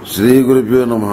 శ్రీ గురుభ్యో నమ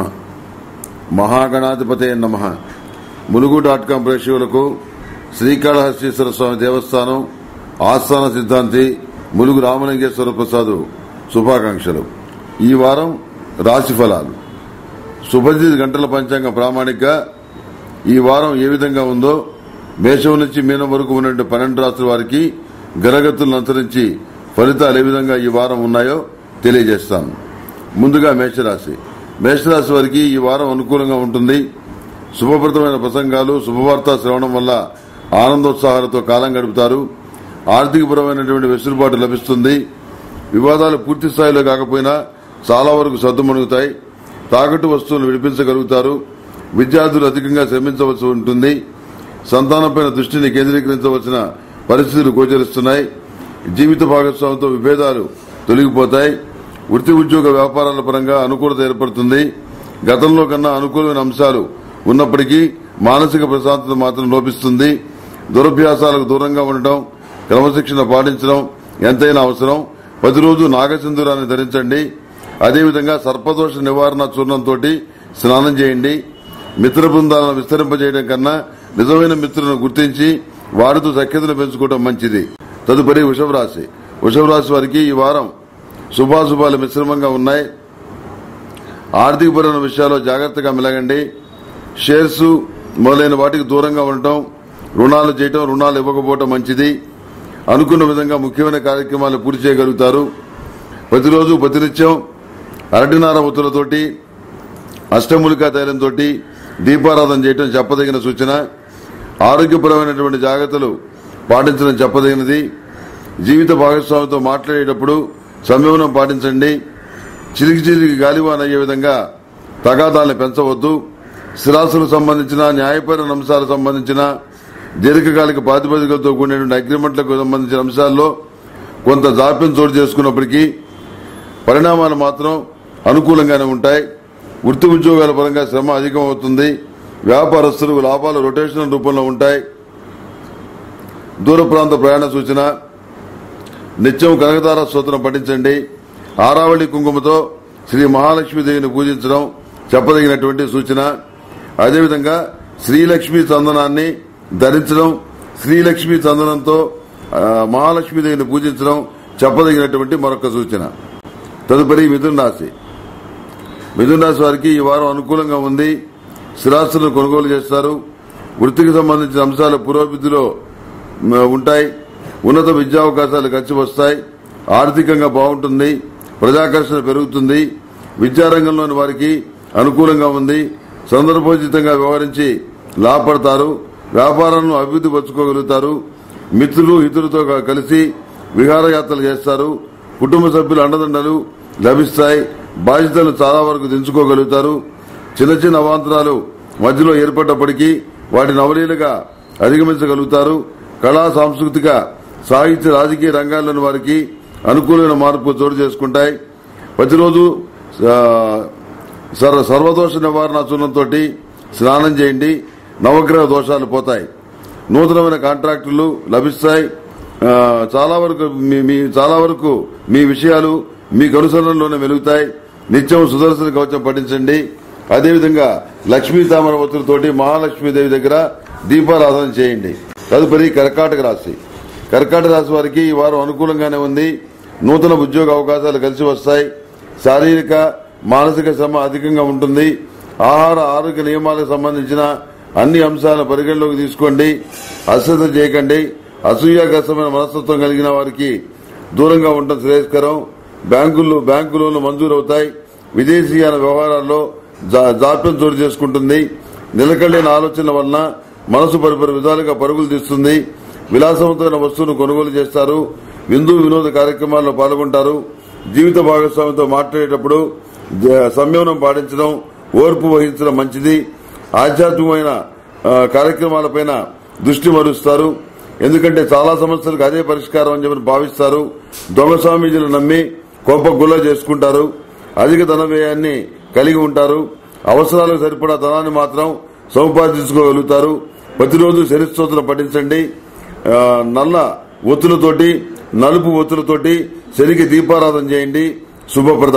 మహాగణాధిపతే నమ ములుగు డాట్ కాం ప్రేక్షకులకు శ్రీకాళహస్తీశ్వర స్వామి దేవస్థానం ఆస్థాన సిద్ధాంతి ములుగు రామలింగేశ్వర ప్రసాద్ శుభాకాంక్షలు ఈ వారం రాశి ఫలాలు శుభజిత్ గంటల పంచాంగ ప్రామాణిక ఈ వారం ఏ విధంగా ఉందో మేషం నుంచి మీనం వరకు ఉన్న పన్నెండు రాష్ట్రాల వారికి గరగతులను అనుసరించి ఫలితాలు ఏ విధంగా ఈ వారం ఉన్నాయో తెలియజేస్తాను ముందుగా మేషరాశి మేషరాశి వారికి ఈ వారం అనుకూలంగా ఉంటుంది శుభప్రదమైన ప్రసంగాలు శుభవార్త శ్రవణం వల్ల ఆనందోత్సాహాలతో కాలం గడుపుతారు ఆర్థికపరమైనటువంటి వెసులుబాటు లభిస్తుంది వివాదాలు పూర్తి స్థాయిలో కాకపోయినా చాలా వరకు సద్దుమణుగుతాయి తాకట్టు వస్తువులు విడిపించగలుగుతారు విద్యార్థులు అధికంగా శ్రమించవలసి ఉంటుంది సంతానంపైన దృష్టిని కేంద్రీకరించవలసిన పరిస్థితులు గోచరిస్తున్నాయి జీవిత భాగస్వామితో విభేదాలు తొలగిపోతాయి వృత్తి ఉద్యోగ వ్యాపారాల పరంగా అనుకూలత ఏర్పడుతుంది గతంలో కన్నా అనుకూలమైన అంశాలు ఉన్నప్పటికీ మానసిక ప్రశాంతత మాత్రం లోపిస్తుంది దురభ్యాసాలకు దూరంగా ఉండటం క్రమశిక్షణ పాటించడం ఎంతైనా అవసరం ప్రతిరోజు నాగసింధురాన్ని ధరించండి అదేవిధంగా సర్పదోష నివారణ చూర్ణంతో స్నానం చేయండి మిత్ర బృందాలను విస్తరింపజేయడం కన్నా నిజమైన మిత్రులను గుర్తించి వారితో సఖ్యతను పెంచుకోవడం మంచిది తదుపరి వృషభ రాశి వృషభ రాశి వారికి ఈ వారం శుభాశుభాలు మిశ్రమంగా ఉన్నాయి ఆర్థికపరమైన విషయాల్లో జాగ్రత్తగా మెలగండి షేర్స్ మొదలైన వాటికి దూరంగా ఉండటం రుణాలు చేయటం రుణాలు ఇవ్వకపోవటం మంచిది అనుకున్న విధంగా ముఖ్యమైన కార్యక్రమాలు పూర్తి చేయగలుగుతారు ప్రతిరోజు ప్రతినిత్యం అరటినార ఒత్తులతోటి అష్టములికా తైలంతో దీపారాధన చేయటం చెప్పదగిన సూచన ఆరోగ్యపరమైనటువంటి జాగ్రత్తలు పాటించడం చెప్పదగినది జీవిత భాగస్వామితో మాట్లాడేటప్పుడు సంయమనం పాటించండి చిలికి చిలికి గాలివాన్ అయ్యే విధంగా తగాదాలను పెంచవద్దు స్థిరాస్తులకు సంబంధించిన న్యాయపరమైన అంశాలకు సంబంధించిన దీర్ఘకాలిక ప్రాతిపదికలతో కూడినటువంటి అగ్రిమెంట్లకు సంబంధించిన అంశాల్లో కొంత జాప్యం చోటు చేసుకున్నప్పటికీ పరిణామాలు మాత్రం అనుకూలంగానే ఉంటాయి వృత్తి ఉద్యోగాల పరంగా శ్రమ అధికం అవుతుంది వ్యాపారస్తులకు లాభాలు రొటేషనల్ రూపంలో ఉంటాయి దూర ప్రాంత ప్రయాణ సూచన నిత్యం కనకతార స్తోత్రం పఠించండి ఆరావళి కుంకుమతో శ్రీ మహాలక్ష్మీదేవిని పూజించడం చెప్పదగినటువంటి సూచన అదేవిధంగా శ్రీలక్ష్మి చందనాన్ని ధరించడం శ్రీలక్ష్మి చందనంతో ఆ, మహాలక్ష్మీదేవిని పూజించడం చెప్పదగినటువంటి మరొక సూచన తదుపరి మిథున రాశి మిథున రాశి వారికి ఈ వారం అనుకూలంగా ఉంది స్థిరాస్తులను కొనుగోలు చేస్తారు వృత్తికి సంబంధించిన అంశాలు పురోభివృద్ధిలో మ్, ఉంటాయి ఉన్నత విద్యావకాశాలు కలిసి వస్తాయి ఆర్థికంగా బాగుంటుంది ప్రజాకర్షణ పెరుగుతుంది విద్యారంగంలోని వారికి అనుకూలంగా ఉంది సందర్భోచితంగా వ్యవహరించి లాభపడతారు వ్యాపారాలను అభివృద్ధి పరచుకోగలుగుతారు మిత్రులు హితులతో కలిసి విహారయాత్రలు చేస్తారు కుటుంబ సభ్యుల అండదండలు లభిస్తాయి బాధ్యతలు చాలా వరకు దించుకోగలుగుతారు చిన్న చిన్న అవాంతరాలు మధ్యలో ఏర్పడ్డప్పటికీ వాటిని అవలీలుగా అధిగమించగలుగుతారు కళా సాంస్కృతిక సాహిత్య రాజకీయ రంగాల్లోని వారికి అనుకూలమైన మార్పు చోటు చేసుకుంటాయి ప్రతిరోజు ఆ, సర్వ సర్వదోష నివారణ చూర్ణంతో స్నానం చేయండి నవగ్రహ దోషాలు పోతాయి నూతనమైన కాంట్రాక్టులు లభిస్తాయి ఆ, చాలా వరకు మీ- మీ చాలా వరకు మీ విషయాలు మీకు అనుసరణలోనే వెలుగుతాయి నిత్యం సుదర్శన కవచం పఠించండి అదేవిధంగా లక్ష్మీ తామర ఒత్తులతోటి మహాలక్ష్మీదేవి దగ్గర దీపారాధన చేయండి తదుపరి కర్కాటక రాశి కర్కాటక రాశి వారికి ఈ వారం అనుకూలంగానే ఉంది నూతన ఉద్యోగ అవకాశాలు కలిసి వస్తాయి శారీరక మానసిక శ్రమ అధికంగా ఉంటుంది ఆహార ఆరోగ్య నియమాలకు సంబంధించిన అన్ని అంశాలను పరిగణలోకి తీసుకోండి అశ్రద్ధ చేయకండి అసూయాగ్రస్తమైన మనస్తత్వం కలిగిన వారికి దూరంగా ఉండటం శ్రేయస్కరం బ్యాంకులు బ్యాంకు లోన్లు మంజూరవుతాయి విదేశీయాన వ్యవహారాల్లో జా- జాప్యం చోటు చేసుకుంటుంది నిలకడలేని ఆలోచనల వలన మనసు పరిపరి విధాలుగా పరుగులు తీస్తుంది విలాసవంతమైన వస్తువును కొనుగోలు చేస్తారు విందు వినోద కార్యక్రమాల్లో పాల్గొంటారు జీవిత భాగస్వామితో మాట్లాడేటప్పుడు జ- సంయమనం పాటించడం ఓర్పు వహించడం మంచిది ఆధ్యాత్మికమైన ఆ, కార్యక్రమాలపైన దృష్టి మరుస్తారు ఎందుకంటే చాలా సమస్యలకు అదే పరిష్కారం అని చెప్పి భావిస్తారు దొంగ స్వామీజీలు నమ్మి కోప గుల్ల చేసుకుంటారు అధిక ధన వ్యయాన్ని కలిగి ఉంటారు అవసరాలకు సరిపడా ధనాన్ని మాత్రం సంపాదించుకోగలుగుతారు ప్రతిరోజు శనిస్తోత్రం పఠించండి ఆ, నల్ల ఒత్తులతోటి నలుపు ఒత్తులతోటి శనికి దీపారాధన చేయండి శుభప్రదం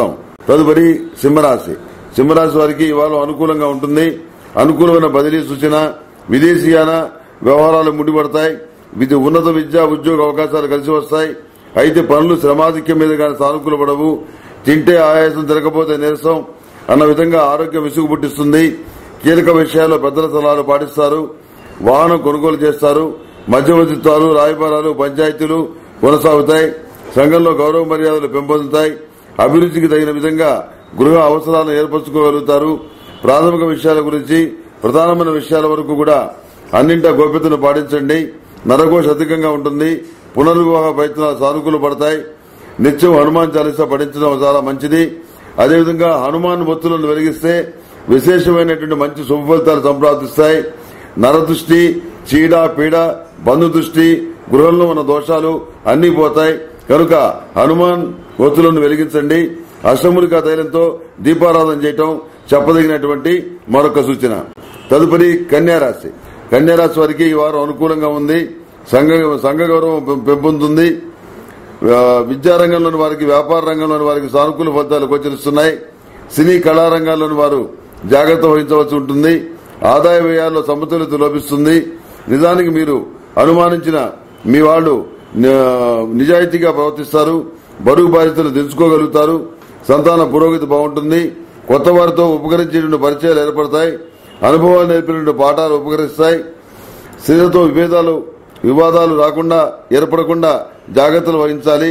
తదుపరి సింహరాశి సింహరాశి వారికి ఇవాళ అనుకూలంగా ఉంటుంది అనుకూలమైన బదిలీ సూచన విదేశీయాన వ్యవహారాలు ముడిపడతాయి విధి ఉన్నత విద్యా ఉద్యోగ అవకాశాలు కలిసి వస్తాయి అయితే పనులు శ్రమాధిక్యం మీద కానీ సానుకూలపడవు తింటే ఆయాసం తిరగపోతే నీరసం అన్న విధంగా ఆరోగ్యం విసుగు పుట్టిస్తుంది కీలక విషయాల్లో పెద్దల సలహాలు పాటిస్తారు వాహనం కొనుగోలు చేస్తారు మధ్యవర్తిత్వాలు రాయబారాలు పంచాయతీలు కొనసాగుతాయి సంఘంలో గౌరవ మర్యాదలు పెంపొందుతాయి అభివృద్ధికి తగిన విధంగా గృహ అవసరాలను ఏర్పరచుకోగలుగుతారు ప్రాథమిక విషయాల గురించి ప్రధానమైన విషయాల వరకు కూడా అన్నింటా గోప్యతను పాటించండి నరకోశ అధికంగా ఉంటుంది పునర్వివాహ ప్రయత్నాలు సానుకూల పడతాయి నిత్యం హనుమాన్ చాలీసా పఠించడం చాలా మంచిది అదేవిధంగా హనుమాన్ ఒత్తులను వెలిగిస్తే విశేషమైనటువంటి మంచి శుభ ఫలితాలు సంప్రాప్తిస్తాయి నరదృష్టి చీడ పీడ బంధు దృష్టి గృహంలో ఉన్న దోషాలు అన్ని పోతాయి కనుక హనుమాన్ ఒత్తులను వెలిగించండి అష్టములికా తైలంతో దీపారాధన చేయటం చెప్పదగినటువంటి మరొక సూచన తదుపరి కన్యారాశి కన్యారాశి వారికి ఈ వారం అనుకూలంగా ఉంది సంఘ సంఘ గౌరవం పెం- పెంపొందుతుంది ఆ, విద్యారంగంలోని వారికి వ్యాపార రంగంలోని వారికి సానుకూల ఫలితాలు గోచరిస్తున్నాయి సినీ కళారంగాల్లోని వారు జాగ్రత్త వహించవలసి ఉంటుంది ఆదాయ వ్యయాల్లో సమతుల్యత లోపిస్తుంది నిజానికి మీరు అనుమానించిన మీ వాళ్ళు ని- నిజాయితీగా ప్రవర్తిస్తారు బరువు బాధ్యతలు తెలుసుకోగలుగుతారు సంతాన పురోగతి బాగుంటుంది కొత్త వారితో ఉపకరించేటువంటి పరిచయాలు ఏర్పడతాయి అనుభవాలు నేర్పినటువంటి పాఠాలు ఉపకరిస్తాయి స్త్రీలతో విభేదాలు వివాదాలు రాకుండా ఏర్పడకుండా జాగ్రత్తలు వహించాలి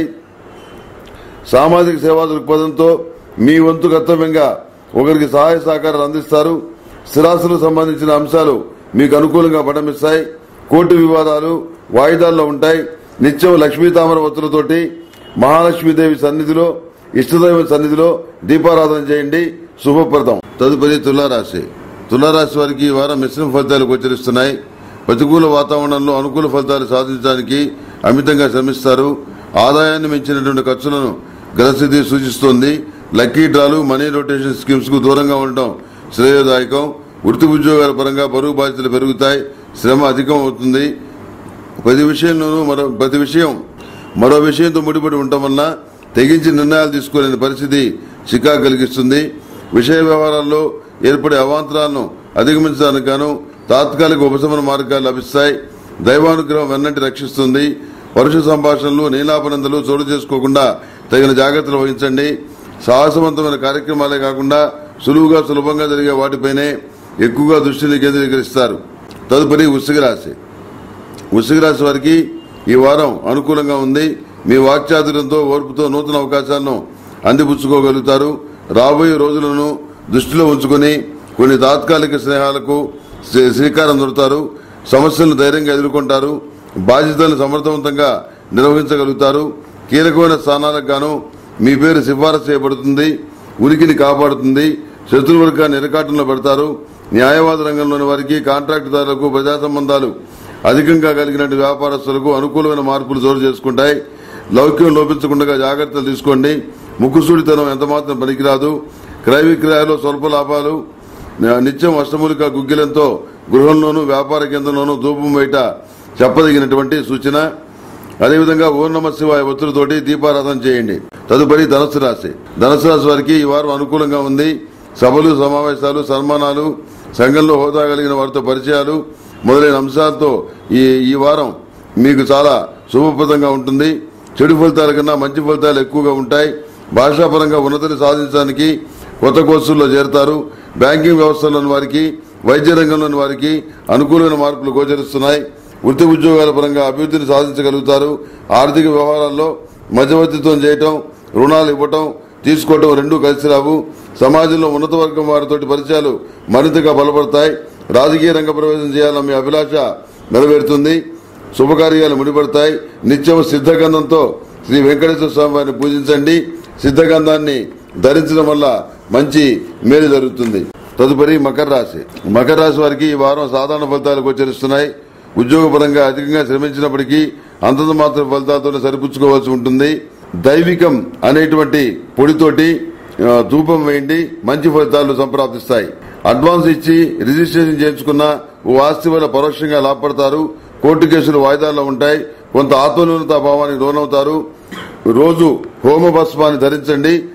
సామాజిక సేవా దృక్పథంతో మీ వంతు కర్తవ్యంగా ఒకరికి సహాయ సహకారాలు అందిస్తారు స్థిరాస్తులకు సంబంధించిన అంశాలు మీకు అనుకూలంగా పరిణమిస్తాయి కోర్టు వివాదాలు వాయిదాల్లో ఉంటాయి నిత్యం లక్ష్మీ తామర ఒత్తులతోటి మహాలక్ష్మీదేవి సన్నిధిలో ఇష్టదైవ సన్నిధిలో దీపారాధన చేయండి శుభప్రదం తదుపరి తులారాశి తులారాశి వారికి ఈ వారం మిశ్రమ ఫలితాలు గోచరిస్తున్నాయి ప్రతికూల వాతావరణంలో అనుకూల ఫలితాలు సాధించడానికి అమితంగా శ్రమిస్తారు ఆదాయాన్ని మించినటువంటి ఖర్చులను గ్రహస్థితి సూచిస్తోంది లక్కీ డ్రాలు మనీ రొటేషన్ స్కీమ్స్ కు దూరంగా ఉండటం శ్రేయోదాయకం వృత్తి ఉద్యోగాల పరంగా బరువు బాధ్యతలు పెరుగుతాయి శ్రమ అధికం అవుతుంది ప్రతి విషయంలోనూ మరో ప్రతి విషయం మరో విషయంతో ముడిపడి ఉండటం వలన తెగించి నిర్ణయాలు తీసుకోలేని పరిస్థితి చికాకు కలిగిస్తుంది విషయ వ్యవహారాల్లో ఏర్పడే అవాంతరాలను అధిగమించడానికి గాను తాత్కాలిక ఉపశమన మార్గాలు లభిస్తాయి దైవానుగ్రహం వెన్నంటి రక్షిస్తుంది పరుష సంభాషణలు నీలాపనందలు చోటు చేసుకోకుండా తగిన జాగ్రత్తలు వహించండి సాహసవంతమైన కార్యక్రమాలే కాకుండా సులువుగా సులభంగా జరిగే వాటిపైనే ఎక్కువగా దృష్టిని కేంద్రీకరిస్తారు తదుపరి వృశ్చిక రాశి వృశ్చిక రాశి వారికి ఈ వారం అనుకూలంగా ఉంది మీ వాక్చాతుర్యంతో ఓర్పుతో నూతన అవకాశాలను అందిపుచ్చుకోగలుగుతారు రాబోయే రోజులను దృష్టిలో ఉంచుకుని కొన్ని తాత్కాలిక స్నేహాలకు శ్రీ- శ్రీకారం చుడతారు సమస్యలను ధైర్యంగా ఎదుర్కొంటారు బాధ్యతలను సమర్థవంతంగా నిర్వహించగలుగుతారు కీలకమైన స్థానాలకు గాను మీ పేరు సిఫారసు చేయబడుతుంది ఉనికిని కాపాడుతుంది శత్రువర్గాన్ని ఇరకాటంలో పెడతారు న్యాయవాద రంగంలోని వారికి కాంట్రాక్టుదారులకు ప్రజా సంబంధాలు అధికంగా కలిగినటువంటి వ్యాపారస్తులకు అనుకూలమైన మార్పులు చోటు చేసుకుంటాయి లౌక్యం లోపించకుండా జాగ్రత్తలు తీసుకోండి ముక్కుసూడితనం ఎంతమాత్రం పనికిరాదు క్రయ విక్రయాలు స్వల్ప లాభాలు నిత్యం అష్టమూలిక గుగ్గిలంతో గృహంలోనూ వ్యాపార కేంద్రంలోనూ ధూపం బయట చెప్పదగినటువంటి సూచన అదేవిధంగా ఓం నమ శివాయ ఒత్తులతోటి దీపారాధన చేయండి తదుపరి ధనుసు రాశి ధనుసు రాశి వారికి ఈ వారం అనుకూలంగా ఉంది సభలు సమావేశాలు సన్మానాలు సంఘంలో హోదా కలిగిన వారితో పరిచయాలు మొదలైన అంశాలతో ఈ ఈ వారం మీకు చాలా శుభప్రదంగా ఉంటుంది చెడు ఫలితాల కన్నా మంచి ఫలితాలు ఎక్కువగా ఉంటాయి భాషాపరంగా ఉన్నతిని సాధించడానికి కొత్త కోర్సుల్లో చేరతారు బ్యాంకింగ్ వ్యవస్థలోని వారికి వైద్య రంగంలోని వారికి అనుకూలమైన మార్పులు గోచరిస్తున్నాయి వృత్తి ఉద్యోగాల పరంగా అభివృద్ధిని సాధించగలుగుతారు ఆర్థిక వ్యవహారాల్లో మధ్యవర్తిత్వం చేయటం రుణాలు ఇవ్వటం తీసుకోవటం రెండూ కలిసి రావు సమాజంలో ఉన్నత వర్గం వారితోటి పరిచయాలు మరింతగా బలపడతాయి రాజకీయ రంగ ప్రవేశం చేయాలన్న మీ అభిలాష నెరవేరుతుంది శుభకార్యాలు ముడిపడతాయి నిత్యం సిద్ధగంధంతో శ్రీ వెంకటేశ్వర స్వామి వారిని పూజించండి సిద్ధగంధాన్ని ధరించడం వల్ల మంచి మేలు జరుగుతుంది తదుపరి మకర రాశి మకర రాశి వారికి ఈ వారం సాధారణ ఫలితాలు గోచరిస్తున్నాయి ఉద్యోగపరంగా అధికంగా శ్రమించినప్పటికీ అంతంత మాత్రం ఫలితాలతో సరిపుచ్చుకోవాల్సి ఉంటుంది దైవికం అనేటువంటి పొడితోటి ఆ, ధూపం వేయండి మంచి ఫలితాలు సంప్రాప్తిస్తాయి అడ్వాన్స్ ఇచ్చి రిజిస్ట్రేషన్ చేయించుకున్న ఓ ఆస్తి వల్ల పరోక్షంగా లాభపడతారు కోర్టు కేసులు వాయిదాల్లో ఉంటాయి కొంత ఆత్మన్యూనతా భావానికి లోనవుతారు రోజు హోమ భస్మాన్ని ధరించండి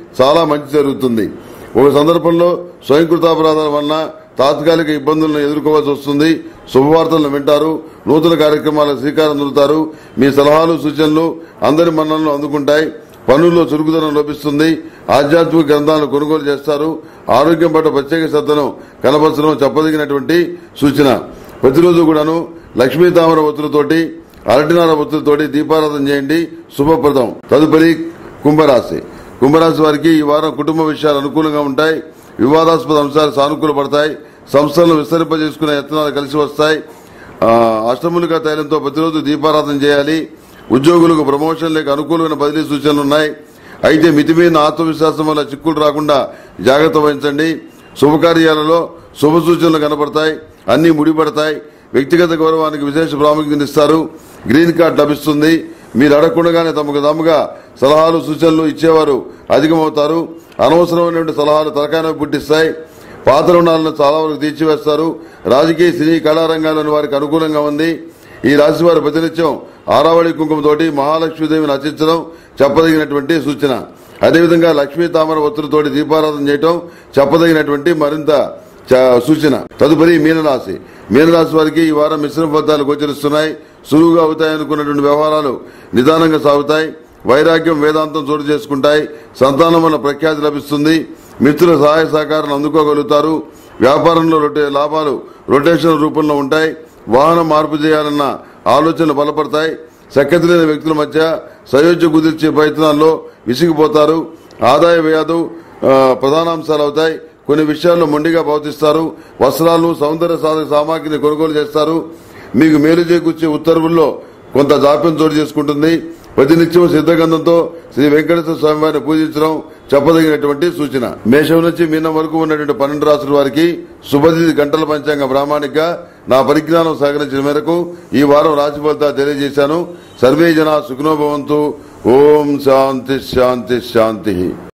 చాలా మంచి జరుగుతుంది ఒక సందర్భంలో స్వయంకృతాపరాధాల వలన తాత్కాలిక ఇబ్బందులను ఎదుర్కోవాల్సి వస్తుంది శుభవార్తలను వింటారు నూతన కార్యక్రమాలకు శ్రీకారం చుడతారు మీ సలహాలు సూచనలు అందరి మన్నలను అందుకుంటాయి పనుల్లో చురుకుదనం లభిస్తుంది ఆధ్యాత్మిక గ్రంథాలను కొనుగోలు చేస్తారు ఆరోగ్యం పట్ల ప్రత్యేక శ్రద్ధను కనపరచడం చెప్పదగినటువంటి సూచన ప్రతిరోజు కూడాను లక్ష్మీ తామర ఒత్తులతోటి అరటినార ఒత్తులతోటి దీపారాధన చేయండి శుభప్రదం తదుపరి కుంభరాశి కుంభరాశి వారికి ఈ వారం కుటుంబ విషయాలు అనుకూలంగా ఉంటాయి వివాదాస్పద అంశాలు సానుకూల పడతాయి సంస్థలను విస్తరింపజేసుకునే యత్నాలు కలిసి వస్తాయి ఆ, అష్టములుగా తైలంతో ప్రతిరోజు దీపారాధన చేయాలి ఉద్యోగులకు ప్రమోషన్ లేక అనుకూలమైన బదిలీ సూచనలు ఉన్నాయి అయితే మితిమీరిన ఆత్మవిశ్వాసం వల్ల చిక్కులు రాకుండా జాగ్రత్త వహించండి శుభకార్యాలలో శుభ సూచనలు కనపడతాయి అన్ని ముడిపడతాయి వ్యక్తిగత గౌరవానికి విశేష ప్రాముఖ్యతనిస్తారు గ్రీన్ కార్డ్ లభిస్తుంది మీరు అడగకుండానే తమకు తమగా సలహాలు సూచనలు ఇచ్చేవారు అధికమవుతారు అనవసరమైనటువంటి సలహాలు తలకాయ పుట్టిస్తాయి పాత రుణాలను చాలా వరకు తీర్చివేస్తారు రాజకీయ సినీ కళారంగాల్లోని వారికి అనుకూలంగా ఉంది ఈ రాశి వారి ప్రతినిత్యం ఆరావళి కుంకుమతోటి మహాలక్ష్మీదేవిని అర్చించడం చెప్పదగినటువంటి సూచన అదేవిధంగా లక్ష్మీ తామర ఒత్తులతోటి దీపారాధన చేయటం చెప్పదగినటువంటి మరింత చ- సూచన తదుపరి మీనరాశి మీనరాశి వారికి ఈ వారం మిశ్రమ ఫలితాలు గోచరిస్తున్నాయి సులువుగా అవుతాయనుకున్నటువంటి వ్యవహారాలు నిదానంగా సాగుతాయి వైరాగ్యం వేదాంతం చోటు చేసుకుంటాయి సంతానం వల్ల ప్రఖ్యాతి లభిస్తుంది మిత్రుల సహాయ సహకారాలు అందుకోగలుగుతారు వ్యాపారంలో రొటే లాభాలు రొటేషన్ రూపంలో ఉంటాయి వాహనం మార్పు చేయాలన్న ఆలోచనలు బలపడతాయి సఖ్యత లేని వ్యక్తుల మధ్య సయోధ్య కుదిర్చే ప్రయత్నాల్లో విసిగిపోతారు ఆదాయ వ్యయాలు ఆ, ప్రధానాంశాలు అవుతాయి కొన్ని విషయాల్లో మొండిగా ప్రవర్తిస్తారు వస్త్రాలు సౌందర్య సాధక సామాగ్రిని కొనుగోలు చేస్తారు మీకు మేలు చేకూర్చే ఉత్తర్వుల్లో కొంత జాప్యం చోటు చేసుకుంటుంది ప్రతినిత్యం సిద్ధగంధంతో శ్రీ వెంకటేశ్వర స్వామి వారిని పూజించడం చెప్పదగినటువంటి సూచన మేషం నుంచి మీనం వరకు ఉన్నటువంటి పన్నెండు రాసుల వారికి శుభతిథి గంటల పంచాంగ ప్రామాణిక నా పరిజ్ఞానం సహకరించిన మేరకు ఈ వారం రాశి ఫలితాలు తెలియజేశాను సర్వే జన సుఖనోభవంతు ఓం శాంతి శాంతి శాంతి